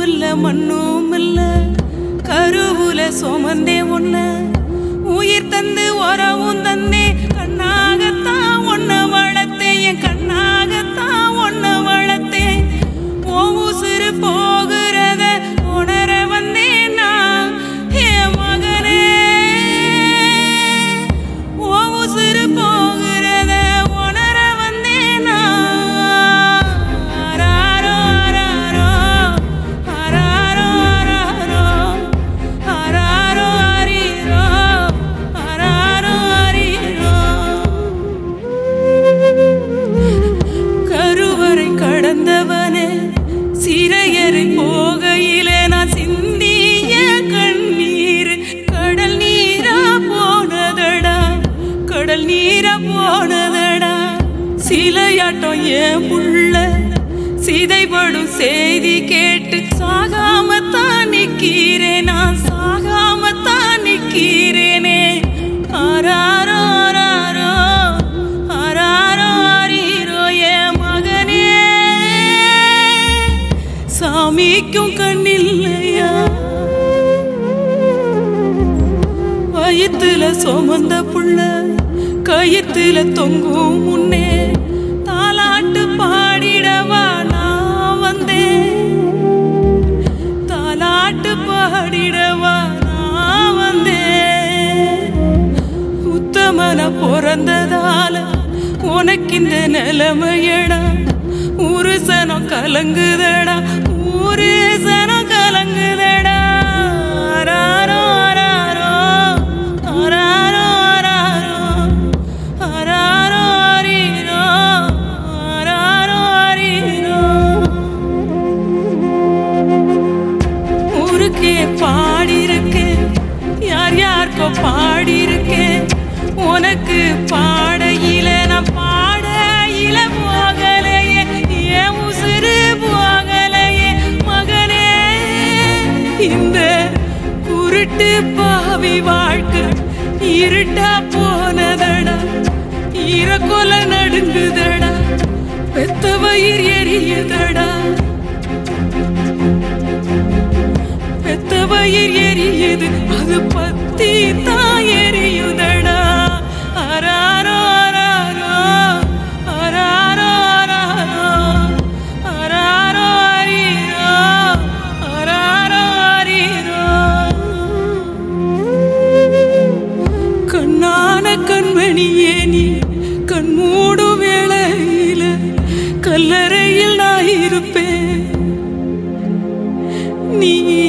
இல்ல மண்ணும் இல்ல கருவுல சுமந்தே ஒன்ன உயிர் தந்து உறவும் தந்தே கண்ணாகத்தான் ஒன்ன வளர்த்தேன் என் கண்ணாகத்தான் ஒன்ன வளர்த்தேன் ஓ உசுறு போகிறத உணர வந்தேன் நான் என் மகனே ஓ உசுறு போகிறத உணர வந்தேன் நான் ஆராரோ ஆராரோ ஆராரோ ஆராரோ ஆராரோ ஆரீரோ ஆராரோ ஆரீரோ கருவறை கடந்தவனே சிறையறை போகையிலே நான் சிந்திய கண்ணீர் கடல் நீரா போனதடா கடல் நீரா போனதடா சிலையாட்டம் ஏன் புள்ள சிதைபடும் செய்தி கேட்டு சாகாமத்தான் நிக்கிறேன் நான் சாகாமத்தான் நிக்கிறேனே ஆராரோ ஆராரோ ஆராரோ ஆரீரோ என் மகனே சாமிக்கும் கண்ணில்லையா வயித்துல சுமந்த புள்ள கயித்துல தொங்கும் முன்னே தாலாட்டு பாடிடவா நான் வந்தேன் தாலாட்டு பாடிடவா நான் வந்தேன் உத்தமன பிறந்ததால உனக்கு இந்த நிலைமையடா ஊரு சனம் கலங்குதடா ஊரு சனம் கலங்குதடா ஆராரோ ஆராரோ ஆராரோ ஆராரோ ஆராரோ ஆரீரோ ஆராரோ ஆரீரோ ஊருக்கே பாடியிருக்கேன் யார் யாருக்கோ பாடியிருக்கேன் உனக்கு பாடையில நான் பாடையில போகலையே ஏன் உசுறு போகலையே மகனே இந்த குருட்டு பாவி வாழ்க்கை இருட்டா போனதடா ஈரக்கொல நடுங்குதடா பெத்த வயிறு எரியுதடா பெத்த வயிர் எரியுது அது பத்தி தான் எரியுதடா அராரோ அராரோ அராரோ அராரோ அராரோ அரீரோ அராரோ அரீரோ கண்ணான கண்மணியே நீ கண்மூடும் வேளையில கல்லறையில் நான் இருப்பேன் நீ